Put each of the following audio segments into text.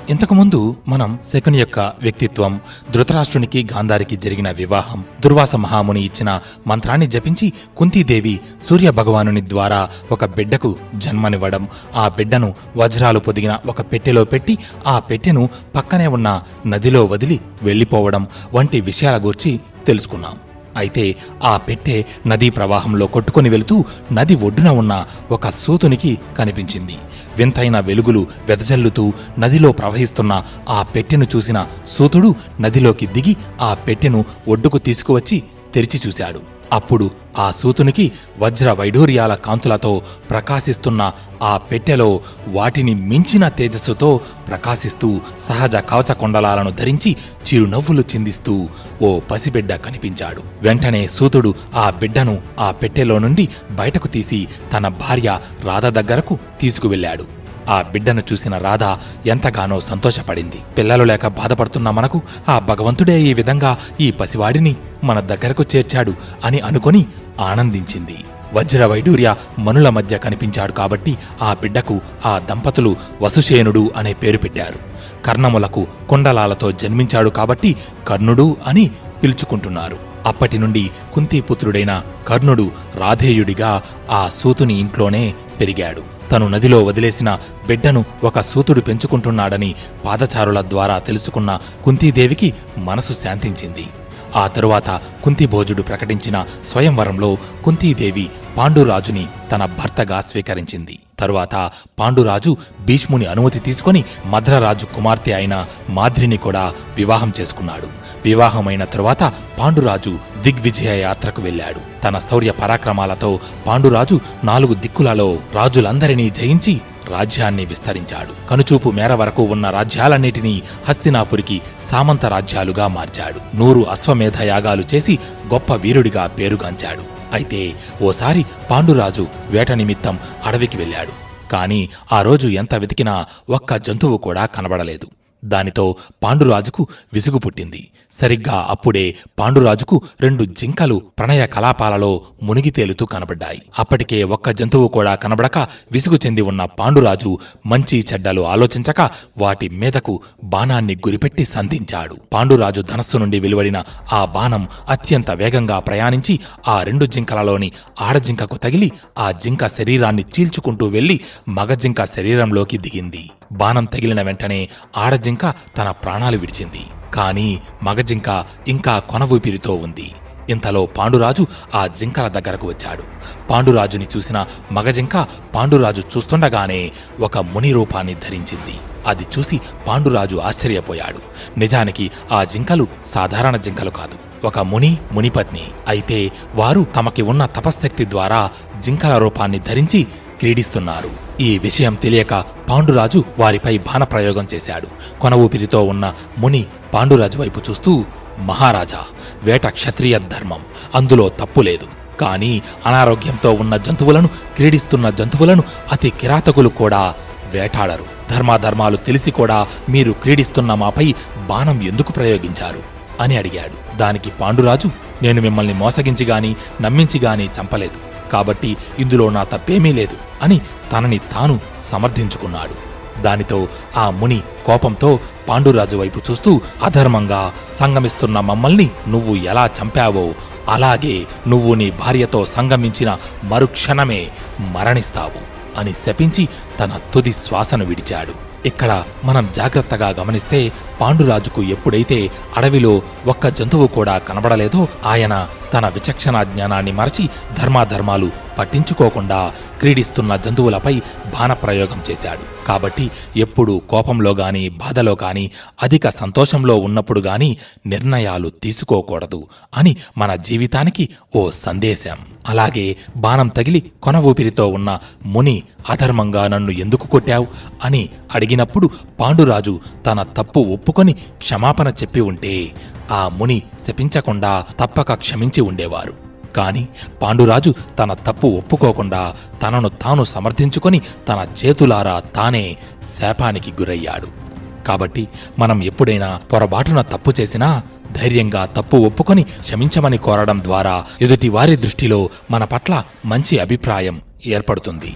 ఇంతకుముందు మనం శకుని యొక్క వ్యక్తిత్వం ధృతరాష్ట్రునికి గాంధారికి జరిగిన వివాహం దుర్వాస మహాముని ఇచ్చిన మంత్రాన్ని జపించి కుంతీదేవి సూర్య భగవానుని ద్వారా ఒక బిడ్డకు జన్మనివ్వడం ఆ బిడ్డను వజ్రాలు పొదిగిన ఒక పెట్టెలో పెట్టి ఆ పెట్టెను పక్కనే ఉన్న నదిలో వదిలి వెళ్ళిపోవడం వంటి విషయాల గురించి తెలుసుకున్నాం అయితే ఆ పెట్టె నదీ ప్రవాహంలో కొట్టుకొని వెళుతూ నది ఒడ్డున ఉన్న ఒక సూతునికి కనిపించింది వింతైన వెలుగులు వెదజల్లుతూ నదిలో ప్రవహిస్తున్న ఆ పెట్టెను చూసిన సూతుడు నదిలోకి దిగి ఆ పెట్టెను ఒడ్డుకు తీసుకువచ్చి తెరిచి చూశాడు అప్పుడు ఆ సూతునికి వజ్ర వైఢూర్యాల కాంతులతో ప్రకాశిస్తున్న ఆ పెట్టెలో వాటిని మించిన తేజస్సుతో ప్రకాశిస్తూ సహజ కవచ కొండలాలను ధరించి చిరునవ్వులు చిందిస్తూ ఓ పసిబిడ్డ కనిపించాడు వెంటనే సూతుడు ఆ బిడ్డను ఆ పెట్టెలో నుండి బయటకు తీసి తన భార్య రాధ దగ్గరకు తీసుకువెళ్ళాడు ఆ బిడ్డను చూసిన రాధ ఎంతగానో సంతోషపడింది పిల్లలు లేక బాధపడుతున్న మనకు ఆ భగవంతుడే ఈ విధంగా ఈ పసివాడిని మన దగ్గరకు చేర్చాడు అని అనుకొని ఆనందించింది వజ్ర వైడూర్య మనుల మధ్య కనిపించాడు కాబట్టి ఆ బిడ్డకు ఆ దంపతులు వసుశేనుడు అనే పేరు పెట్టారు కర్ణములకు కుండలాలతో జన్మించాడు కాబట్టి కర్ణుడు అని పిలుచుకుంటున్నారు అప్పటి నుండి కుంతీపుత్రుడైన కర్ణుడు రాధేయుడిగా ఆ సూతుని ఇంట్లోనే పెరిగాడు తను నదిలో వదిలేసిన బిడ్డను ఒక సూతుడు పెంచుకుంటున్నాడని పాదచారుల ద్వారా తెలుసుకున్న కుంతీదేవికి మనసు శాంతించింది ఆ తరువాత కుంతిభోజుడు ప్రకటించిన స్వయంవరంలో కుంతీదేవి పాండురాజుని తన భర్తగా స్వీకరించింది తరువాత పాండురాజు భీష్ముని అనుమతి తీసుకొని మద్రరాజు కుమార్తె అయిన మాద్రిని కూడా వివాహం చేసుకున్నాడు వివాహమైన తరువాత పాండురాజు దిగ్విజయ యాత్రకు వెళ్ళాడు తన శౌర్య పరాక్రమాలతో పాండురాజు నాలుగు దిక్కులలో రాజులందరినీ జయించి రాజ్యాన్ని విస్తరించాడు కనుచూపు మేర వరకు ఉన్న రాజ్యాలన్నిటినీ హస్తినాపురికి సామంత రాజ్యాలుగా మార్చాడు నూరు అశ్వమేధ యాగాలు చేసి గొప్ప వీరుడిగా పేరుగాంచాడు అయితే ఓసారి పాండురాజు వేట నిమిత్తం అడవికి వెళ్ళాడు కాని ఆ రోజు ఎంత వెతికినా ఒక్క జంతువు కూడా కనబడలేదు దానితో పాండురాజుకు విసుగు పుట్టింది సరిగ్గా అప్పుడే పాండురాజుకు రెండు జింకలు ప్రణయ కలాపాలలో మునిగి తేలుతూ కనబడ్డాయి అప్పటికే ఒక్క జంతువు కూడా కనబడక విసుగు చెంది ఉన్న పాండురాజు మంచి చెడ్డలు ఆలోచించక వాటి మీదకు బాణాన్ని గురిపెట్టి సంధించాడు పాండురాజు ధనస్సు నుండి వెలువడిన ఆ బాణం అత్యంత వేగంగా ప్రయాణించి ఆ రెండు జింకలలోని ఆడజింకకు తగిలి ఆ జింక శరీరాన్ని చీల్చుకుంటూ వెళ్లి మగ జింక శరీరంలోకి దిగింది బాణం తగిలిన వెంటనే ఆడజింక తన ప్రాణాలు విడిచింది కాని మగజింక ఇంకా కొన ఊపిరితో ఉంది ఇంతలో పాండురాజు ఆ జింకల దగ్గరకు వచ్చాడు పాండురాజుని చూసిన మగజింక పాండురాజు చూస్తుండగానే ఒక ముని రూపాన్ని ధరించింది అది చూసి పాండురాజు ఆశ్చర్యపోయాడు నిజానికి ఆ జింకలు సాధారణ జింకలు కాదు ఒక ముని మునిపత్ని అయితే వారు తమకి ఉన్న తపశ్శక్తి ద్వారా జింకల రూపాన్ని ధరించి క్రీడిస్తున్నారు ఈ విషయం తెలియక పాండురాజు వారిపై బాణప్రయోగం చేశాడు కొన ఊపిరితో ఉన్న ముని పాండురాజు వైపు చూస్తూ మహారాజా వేట క్షత్రియ ధర్మం అందులో తప్పు లేదు కానీ అనారోగ్యంతో ఉన్న జంతువులను క్రీడిస్తున్న జంతువులను అతి కిరాతకులు కూడా వేటాడరు ధర్మాధర్మాలు తెలిసి కూడా మీరు క్రీడిస్తున్న మాపై బాణం ఎందుకు ప్రయోగించారు అని అడిగాడు దానికి పాండురాజు నేను మిమ్మల్ని మోసగించి గాని నమ్మించి గాని చంపలేదు కాబట్టి ఇందులో నా తప్పేమీ లేదు అని తనని తాను సమర్థించుకున్నాడు దానితో ఆ ముని కోపంతో పాండురాజు వైపు చూస్తూ అధర్మంగా సంగమిస్తున్న మమ్మల్ని నువ్వు ఎలా చంపావో అలాగే నువ్వు నీ భార్యతో సంగమించిన మరుక్షణమే మరణిస్తావు అని శపించి తన తుది శ్వాసను విడిచాడు ఇక్కడ మనం జాగ్రత్తగా గమనిస్తే పాండురాజుకు ఎప్పుడైతే అడవిలో ఒక్క జంతువు కూడా కనబడలేదో ఆయన తన విచక్షణ జ్ఞానాన్ని మరచి ధర్మాధర్మాలు పట్టించుకోకుండా క్రీడిస్తున్న జంతువులపై బాణప్రయోగం చేశాడు కాబట్టి ఎప్పుడు కోపంలో గాని బాధలో గాని అధిక సంతోషంలో ఉన్నప్పుడు గాని నిర్ణయాలు తీసుకోకూడదు అని మన జీవితానికి ఓ సందేశం అలాగే బాణం తగిలి కొన ఊపిరితో ఉన్న ముని అధర్మంగా నన్ను ఎందుకు కొట్టావు అని అడిగినప్పుడు పాండురాజు తన తప్పు ఒప్పుకొని క్షమాపణ చెప్పి ఉంటే ఆ ముని శపించకుండా తప్పక క్షమించి ఉండేవారు కాని పాండురాజు తన తప్పు ఒప్పుకోకుండా తనను తాను సమర్థించుకొని తన చేతులారా తానే శాపానికి గురయ్యాడు కాబట్టి మనం ఎప్పుడైనా పొరబాటున తప్పు చేసినా ధైర్యంగా తప్పు ఒప్పుకొని క్షమించమని కోరడం ద్వారా ఎదుటి వారి దృష్టిలో మన పట్ల మంచి అభిప్రాయం ఏర్పడుతుంది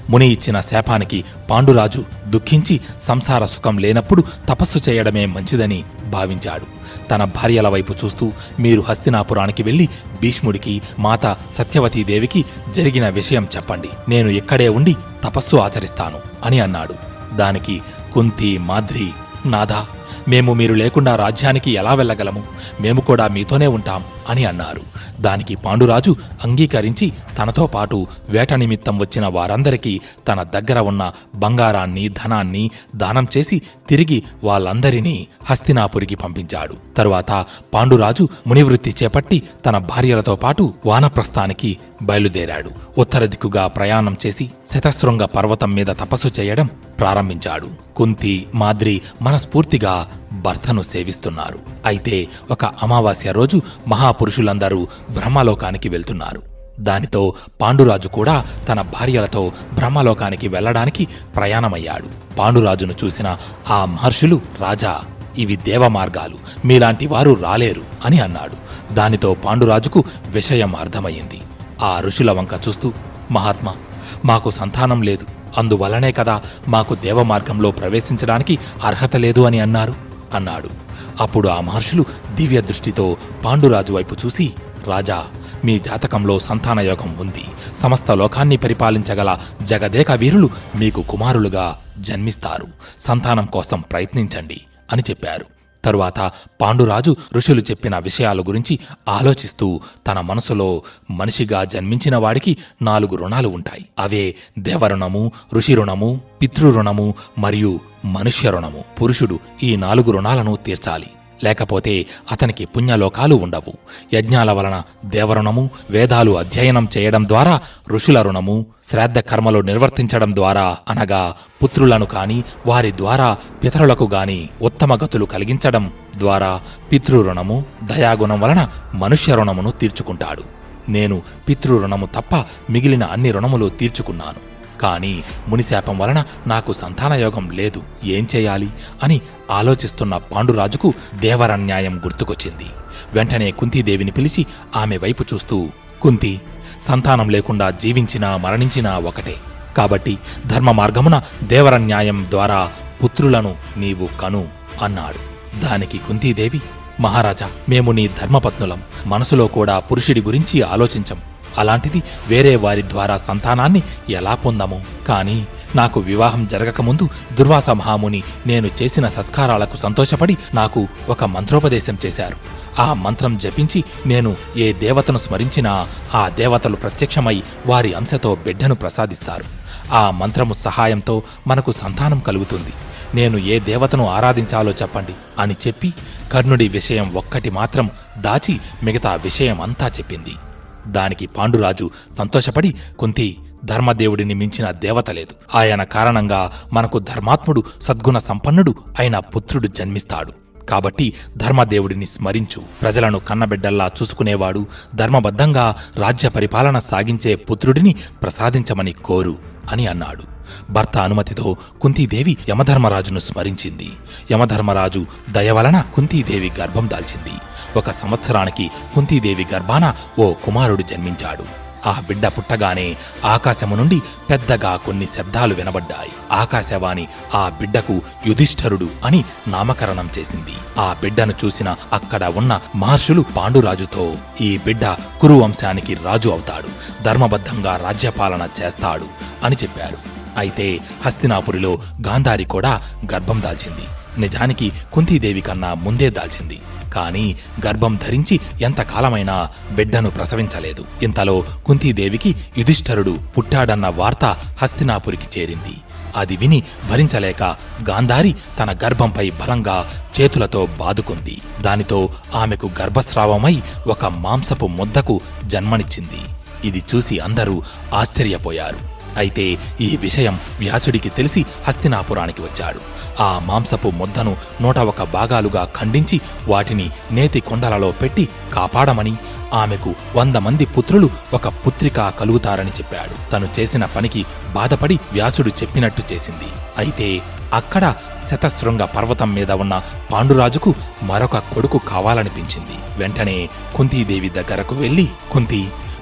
ముని ఇచ్చిన శాపానికి పాండురాజు దుఃఖించి సంసార సుఖం లేనప్పుడు తపస్సు చేయడమే మంచిదని భావించాడు తన భార్యల వైపు చూస్తూ మీరు హస్తినాపురానికి వెళ్లి భీష్ముడికి మాత సత్యవతీదేవికి జరిగిన విషయం చెప్పండి నేను ఇక్కడే ఉండి తపస్సు ఆచరిస్తాను అని అన్నాడు దానికి కుంతి మాద్రి నాథా మేము మీరు లేకుండా రాజ్యానికి ఎలా వెళ్ళగలము మేము కూడా మీతోనే ఉంటాం అని అన్నారు దానికి పాండురాజు అంగీకరించి తనతో పాటు వేట నిమిత్తం వచ్చిన వారందరికీ తన దగ్గర ఉన్న బంగారాన్ని ధనాన్ని దానం చేసి తిరిగి వాళ్ళందరినీ హస్తినాపురికి పంపించాడు తరువాత పాండురాజు మునివృత్తి చేపట్టి తన భార్యలతో పాటు వానప్రస్థానికి బయలుదేరాడు ఉత్తర దిక్కుగా ప్రయాణం చేసి శతశృంగ పర్వతం మీద తపస్సు చేయడం ప్రారంభించాడు కుంతి మాద్రి మనస్ఫూర్తిగా భర్తను సేవిస్తున్నారు అయితే ఒక అమావాస్య రోజు మహాపురుషులందరూ బ్రహ్మలోకానికి వెళ్తున్నారు దానితో పాండురాజు కూడా తన భార్యలతో బ్రహ్మలోకానికి వెళ్ళడానికి ప్రయాణమయ్యాడు పాండురాజును చూసిన ఆ మహర్షులు రాజా ఇవి దేవ మార్గాలు మీలాంటి వారు రాలేరు అని అన్నాడు దానితో పాండురాజుకు విషయం అర్థమయ్యింది ఆ ఋషుల వంక చూస్తూ మహాత్మా మాకు సంతానం లేదు అందువలనే కదా మాకు దేవ మార్గంలో ప్రవేశించడానికి అర్హత లేదు అని అన్నారు అన్నాడు అప్పుడు ఆ మహర్షులు దివ్య దృష్టితో పాండురాజు వైపు చూసి రాజా మీ జాతకంలో సంతానయోగం ఉంది సమస్త లోకాన్ని పరిపాలించగల జగదేక వీరులు మీకు కుమారులుగా జన్మిస్తారు సంతానం కోసం ప్రయత్నించండి అని చెప్పారు తరువాత పాండురాజు ఋషులు చెప్పిన విషయాల గురించి ఆలోచిస్తూ తన మనసులో మనిషిగా జన్మించిన వాడికి నాలుగు రుణాలు ఉంటాయి అవే దేవరుణము ఋషి రుణము పితృరుణము మరియు మనుష్య రుణము పురుషుడు ఈ నాలుగు రుణాలను తీర్చాలి లేకపోతే అతనికి పుణ్యలోకాలు ఉండవు యజ్ఞాల వలన దేవరుణము వేదాలు అధ్యయనం చేయడం ద్వారా ఋషుల రుణము శ్రాద్ధ కర్మలు నిర్వర్తించడం ద్వారా అనగా పుత్రులను కాని వారి ద్వారా పితరులకు గాని ఉత్తమ గతులు కలిగించడం ద్వారా పితృరుణము దయాగుణం వలన మనుష్య రుణమును తీర్చుకుంటాడు నేను పితృరుణము తప్ప మిగిలిన అన్ని రుణములు తీర్చుకున్నాను కాని మునిశాపం వలన నాకు సంతానయోగం లేదు ఏం చేయాలి అని ఆలోచిస్తున్న పాండురాజుకు దేవరన్యాయం గుర్తుకొచ్చింది వెంటనే కుంతీదేవిని పిలిచి ఆమె వైపు చూస్తూ కుంతి సంతానం లేకుండా జీవించినా మరణించినా ఒకటే కాబట్టి ధర్మ మార్గమున దేవరన్యాయం ద్వారా పుత్రులను నీవు కను అన్నాడు దానికి కుంతీదేవి మహారాజా మేము నీ ధర్మపత్నులం మనసులో కూడా పురుషుడి గురించి ఆలోచించం అలాంటిది వేరే వారి ద్వారా సంతానాన్ని ఎలా పొందము కాని నాకు వివాహం జరగకముందు దుర్వాస మహాముని నేను చేసిన సత్కారాలకు సంతోషపడి నాకు ఒక మంత్రోపదేశం చేశారు ఆ మంత్రం జపించి నేను ఏ దేవతను స్మరించినా ఆ దేవతలు ప్రత్యక్షమై వారి అంశతో బిడ్డను ప్రసాదిస్తారు ఆ మంత్రము సహాయంతో మనకు సంతానం కలుగుతుంది నేను ఏ దేవతను ఆరాధించాలో చెప్పండి అని చెప్పి కర్ణుడి విషయం ఒక్కటి మాత్రం దాచి మిగతా విషయం అంతా చెప్పింది దానికి పాండురాజు సంతోషపడి కుంతి ధర్మదేవుడిని మించిన దేవత లేదు ఆయన కారణంగా మనకు ధర్మాత్ముడు సద్గుణ సంపన్నుడు అయిన పుత్రుడు జన్మిస్తాడు కాబట్టి ధర్మదేవుడిని స్మరించు ప్రజలను కన్నబిడ్డల్లా చూసుకునేవాడు ధర్మబద్ధంగా రాజ్య పరిపాలన సాగించే పుత్రుడిని ప్రసాదించమని కోరు అని అన్నాడు భర్త అనుమతితో కుంతీదేవి యమధర్మరాజును స్మరించింది యమధర్మరాజు దయ వలన కుంతీదేవి గర్భం దాల్చింది ఒక సంవత్సరానికి కుంతీదేవి గర్భాన ఓ కుమారుడు జన్మించాడు ఆ బిడ్డ పుట్టగానే ఆకాశము నుండి పెద్దగా కొన్ని శబ్దాలు వినబడ్డాయి ఆకాశవాణి ఆ బిడ్డకు యుధిష్ఠరుడు అని నామకరణం చేసింది ఆ బిడ్డను చూసిన అక్కడ ఉన్న మహర్షులు పాండురాజుతో ఈ బిడ్డ కురు వంశానికి రాజు అవుతాడు ధర్మబద్ధంగా రాజ్యపాలన చేస్తాడు అని చెప్పారు అయితే హస్తినాపురిలో గాంధారి కూడా గర్భం దాల్చింది నిజానికి కుంతీదేవి కన్నా ముందే దాల్చింది కానీ గర్భం ధరించి ఎంతకాలమైనా బిడ్డను ప్రసవించలేదు ఇంతలో కుంతీదేవికి యుధిష్ఠరుడు పుట్టాడన్న వార్త హస్తినాపురికి చేరింది అది విని భరించలేక గాంధారి తన గర్భంపై బలంగా చేతులతో బాదుకుంది దానితో ఆమెకు గర్భస్రావమై ఒక మాంసపు ముద్దకు జన్మనిచ్చింది ఇది చూసి అందరూ ఆశ్చర్యపోయారు అయితే ఈ విషయం వ్యాసుడికి తెలిసి హస్తినాపురానికి వచ్చాడు ఆ మాంసపు ముద్దను నూట ఒక భాగాలుగా ఖండించి వాటిని నేతి కొండలలో పెట్టి కాపాడమని ఆమెకు వంద మంది పుత్రులు ఒక పుత్రిక కలుగుతారని చెప్పాడు తను చేసిన పనికి బాధపడి వ్యాసుడు చెప్పినట్టు చేసింది అయితే అక్కడ శతశృంగ పర్వతం మీద ఉన్న పాండురాజుకు మరొక కొడుకు కావాలనిపించింది వెంటనే కుంతీదేవి దగ్గరకు వెళ్ళి కుంతి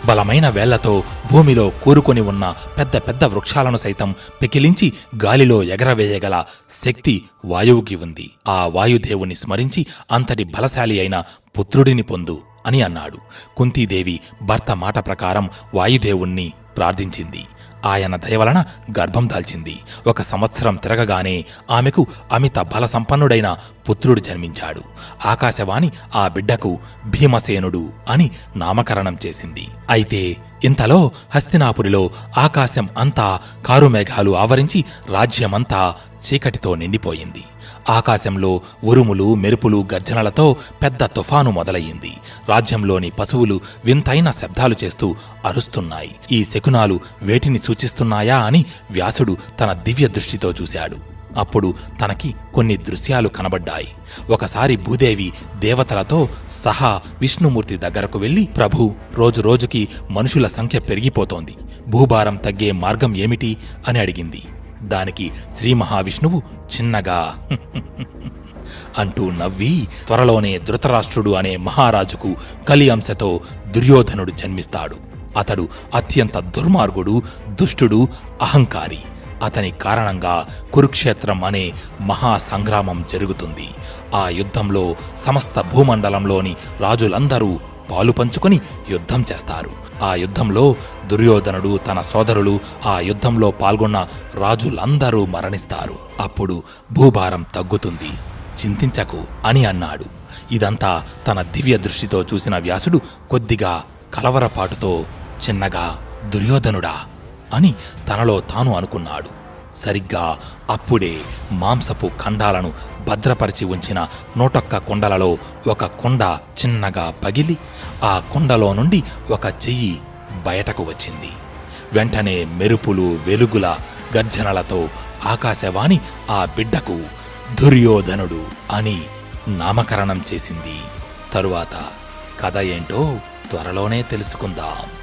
బలమైన వేళ్లతో భూమిలో కూరుకొని ఉన్న పెద్ద పెద్ద వృక్షాలను సైతం పెకిలించి గాలిలో ఎగరవేయగల శక్తి వాయువుకి ఉంది ఆ వాయుదేవుని స్మరించి అంతటి బలశాలి అయిన పుత్రుడిని పొందు అని అన్నాడు కుంతీదేవి భర్త మాట ప్రకారం వాయుదేవుణ్ణి ప్రార్థించింది ఆయన దయ వలన గర్భం దాల్చింది ఒక సంవత్సరం తిరగగానే ఆమెకు అమిత బల సంపన్నుడైన పుత్రుడు జన్మించాడు ఆకాశవాణి ఆ బిడ్డకు భీమసేనుడు అని నామకరణం చేసింది అయితే ఇంతలో హస్తినాపురిలో ఆకాశం అంతా కారుమేఘాలు ఆవరించి రాజ్యమంతా చీకటితో నిండిపోయింది ఆకాశంలో ఉరుములు మెరుపులు గర్జనలతో పెద్ద తుఫాను మొదలయ్యింది రాజ్యంలోని పశువులు వింతైన శబ్దాలు చేస్తూ అరుస్తున్నాయి ఈ శకునాలు వేటిని సూచిస్తున్నాయా అని వ్యాసుడు తన దివ్య దృష్టితో చూశాడు అప్పుడు తనకి కొన్ని దృశ్యాలు కనబడ్డాయి ఒకసారి భూదేవి దేవతలతో సహా విష్ణుమూర్తి దగ్గరకు వెళ్లి ప్రభు రోజు రోజుకి మనుషుల సంఖ్య పెరిగిపోతోంది భూభారం తగ్గే మార్గం ఏమిటి అని అడిగింది దానికి శ్రీ మహావిష్ణువు చిన్నగా అంటూ నవ్వి త్వరలోనే ధృతరాష్ట్రుడు అనే మహారాజుకు కలి అంశతో దుర్యోధనుడు జన్మిస్తాడు అతడు అత్యంత దుర్మార్గుడు దుష్టుడు అహంకారి అతని కారణంగా కురుక్షేత్రం అనే మహా సంగ్రామం జరుగుతుంది ఆ యుద్ధంలో సమస్త భూమండలంలోని రాజులందరూ పాలు పంచుకొని యుద్ధం చేస్తారు ఆ యుద్ధంలో దుర్యోధనుడు తన సోదరులు ఆ యుద్ధంలో పాల్గొన్న రాజులందరూ మరణిస్తారు అప్పుడు భూభారం తగ్గుతుంది చింతించకు అని అన్నాడు ఇదంతా తన దివ్య దృష్టితో చూసిన వ్యాసుడు కొద్దిగా కలవరపాటుతో చిన్నగా దుర్యోధనుడా అని తనలో తాను అనుకున్నాడు సరిగ్గా అప్పుడే మాంసపు ఖండాలను భద్రపరిచి ఉంచిన నూటొక్క కుండలలో ఒక కుండ చిన్నగా పగిలి ఆ కుండలో నుండి ఒక చెయ్యి బయటకు వచ్చింది వెంటనే మెరుపులు వెలుగుల గర్జనలతో ఆకాశవాణి ఆ బిడ్డకు దుర్యోధనుడు అని నామకరణం చేసింది తరువాత కథ ఏంటో త్వరలోనే తెలుసుకుందాం